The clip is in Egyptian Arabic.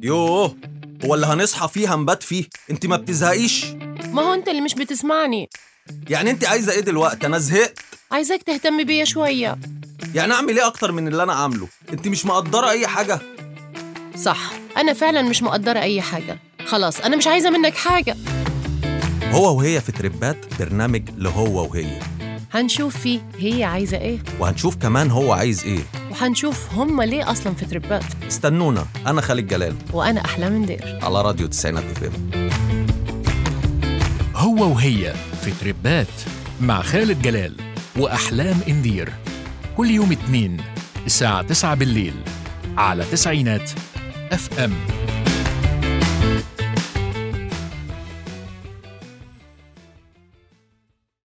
يوه هو اللي هنصحى فيه هنبات فيه انت ما بتزهقيش ما هو انت اللي مش بتسمعني يعني انت عايزه ايه دلوقتي انا زهقت عايزاك تهتم بيا شوية يعني اعمل ايه اكتر من اللي انا عامله انت مش مقدره اي حاجه صح أنا فعلا مش مقدرة أي حاجة خلاص أنا مش عايزة منك حاجة هو وهي في تربات برنامج لهو وهي هنشوف فيه هي عايزة إيه وهنشوف كمان هو عايز ايه وهنشوف هما ليه أصلا في تربات استنونا انا خالد جلال وأنا أحلام ندير على راديو تسعينات اف ام هو وهي في تربات مع خالد جلال وأحلام إندير كل يوم اثنين الساعة 9 بالليل على تسعينات اف ام